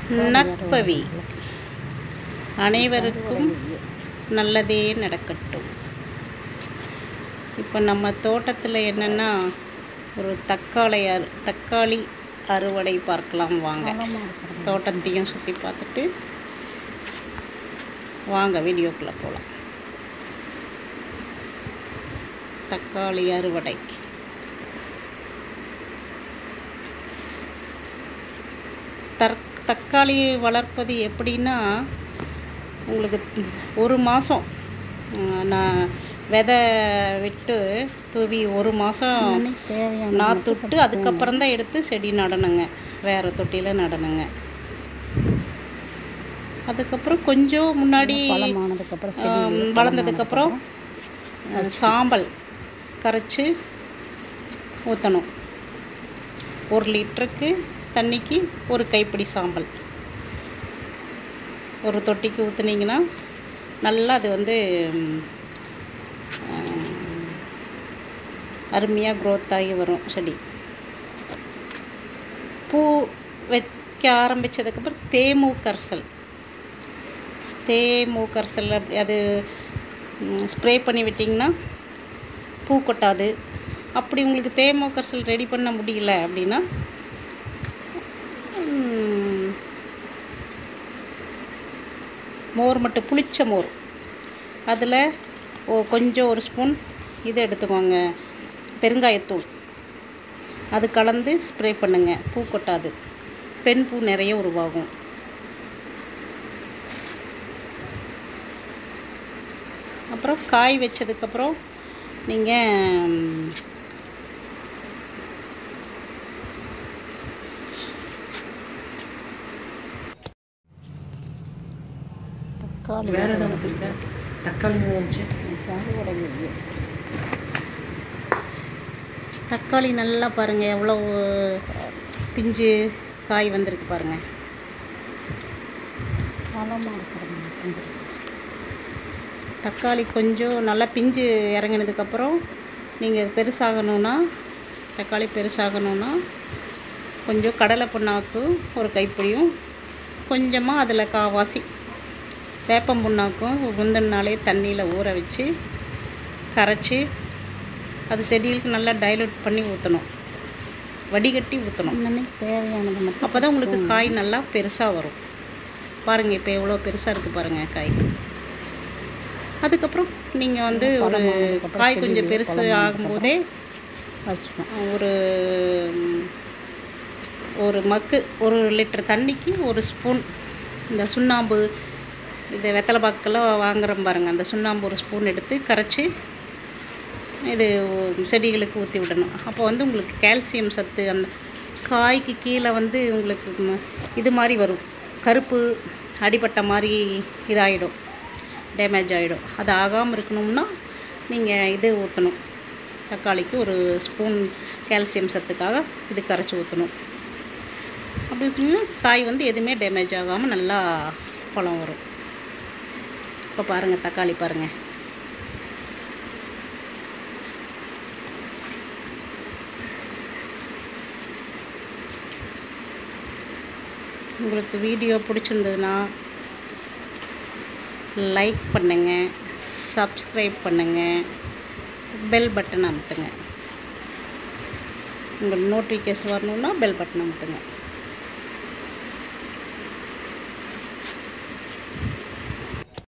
நட்பவி அனைவருக்கும் நல்லதே நடக்கட்டும் இப்போ நம்ம தோட்டத்தில் என்னென்னா ஒரு தக்காளி அறு தக்காளி அறுவடை பார்க்கலாம் வாங்க தோட்டத்தையும் சுற்றி பார்த்துட்டு வாங்க வீடியோக்குள்ளே போகலாம் தக்காளி அறுவடை தற் தக்காளி வளர்ப்பது எப்படின்னா உங்களுக்கு ஒரு மாதம் நான் விதை விட்டு தூவி ஒரு மாதம் தேவையான நாற்று விட்டு அதுக்கப்புறம் தான் எடுத்து செடி நடணுங்க வேறு தொட்டியில் நடணுங்க அதுக்கப்புறம் கொஞ்சம் முன்னாடி பழமானதுக்கப்புறம் ஆம், வளர்ந்ததுக்கப்புறம் அஹ், சாம்பல் கரைச்சி ஊற்றணும் ஒரு லிட்டருக்கு தண்ணிக்கு ஒரு கைப்பிடி சாம்பல் ஒரு தொட்டிக்கு ஊற்றுனீங்கன்னா நல்லா அது வந்து ம், ஆஹ், அருமையாக க்ரோத் ஆகி வரும் செடி பூ வைக்க ஆரம்பித்ததுக்கப்புறம் தேமூ கரைசல் தேமூ கரைசல் அப்படி அது ஸ்ப்ரே பண்ணி விட்டிங்கன்னா பூ கொட்டாது அப்படி உங்களுக்கு தேமூ கரைசல் ரெடி பண்ண முடியல அப்படின்னா ம், மோர் மட்டும் புளிச்ச மோர் அதில் ஓ கொஞ்சம் ஒரு ஸ்பூன் இது எடுத்துக்கோங்க பெருங்காயத்தூள் அது கலந்து ஸ்ப்ரே பண்ணுங்க பூ கொட்டாது பெண் பூ நிறைய உருவாகும் அப்புறம் காய் வச்சதுக்கப்புறம் நீங்கள் தக்காளி வேறு எதாவது வச்சுருக்க தக்காளி வச்சு அறுவடை இது. தக்காளி நல்லா பாருங்கள் எவ்வளோ பிஞ்சு காய் வந்திருக்கு பாருங்கள் பழமா இருக்கிறது தக்காளி கொஞ்சம் நல்லா பிஞ்சு இறங்கினதுக்கப்புறம் நீங்கள் பெருசாகணுன்னா தக்காளி பெருசாகணுன்னா கொஞ்சம் கடலை புண்ணாக்கு ஒரு கைப்பிடியும் கொஞ்சமாக அதில் காவாசி வேப்பம் புண்ணாக்கும் முந்தின நாளே தண்ணியில் ஊற வச்சு கரைச்சி அது செடிகளுக்கு நல்லா டைலூட் பண்ணி ஊற்றணும் வடிகட்டி ஊற்றணும் அன்னன்னைக்கு தேவையானது மட்டும் அப்போ தான் உங்களுக்கு காய் நல்லா பெருசாக வரும் பாருங்கள் இப்போ எவ்வளோ பெருசாக இருக்குது பாருங்கள் காய் அதுக்கப்புறம் நீங்கள் வந்து ஒரு காய் கொஞ்சம் பெருசு ஆகும்போதே வச்சுப்பேன் ஒரு ம், ஒரு மக்கு ஒரு லிட்டர் தண்ணிக்கு ஒரு ஸ்பூன் இந்த சுண்ணாம்பு இந்த வெத்தலை பாக்கெல்லாம் வாங்குறோம் பாருங்கள் அந்த சுண்ணாம்பு ஒரு ஸ்பூன் எடுத்து கரைச்சி இது செடிகளுக்கு ஊற்றி விடணும் அப்போ வந்து உங்களுக்கு கால்சியம் சத்து அந்த காய்க்கு கீழே வந்து உங்களுக்கு ம- இது மாதிரி வரும் கருப்பு அடிபட்ட மாதிரி இதாகிடும் டேமேஜ் ஆகிடும் அது ஆகாமல் இருக்கணும்னா நீங்கள் இது ஊற்றணும் தக்காளிக்கு ஒரு ஸ்பூன் கால்சியம் சத்துக்காக இது கரைச்சி ஊற்றணும் அப்படி ஊற்றினீங்கன்னா காய் வந்து எதுவுமே டேமேஜ் ஆகாமல் நல்லா பழம் வரும் இப்போ பாருங்கள் தக்காளி பாருங்கள் உங்களுக்கு வீடியோ பிடிச்சிருந்ததுன்னா லைக் பண்ணுங்கள் சப்ஸ்கிரைப் பண்ணுங்கள் பெல் பட்டன் அமுத்துங்க உங்களுக்கு நோட்டிஃபிகேஷன் வரணுன்னா பெல் பட்டன் அமுத்துங்க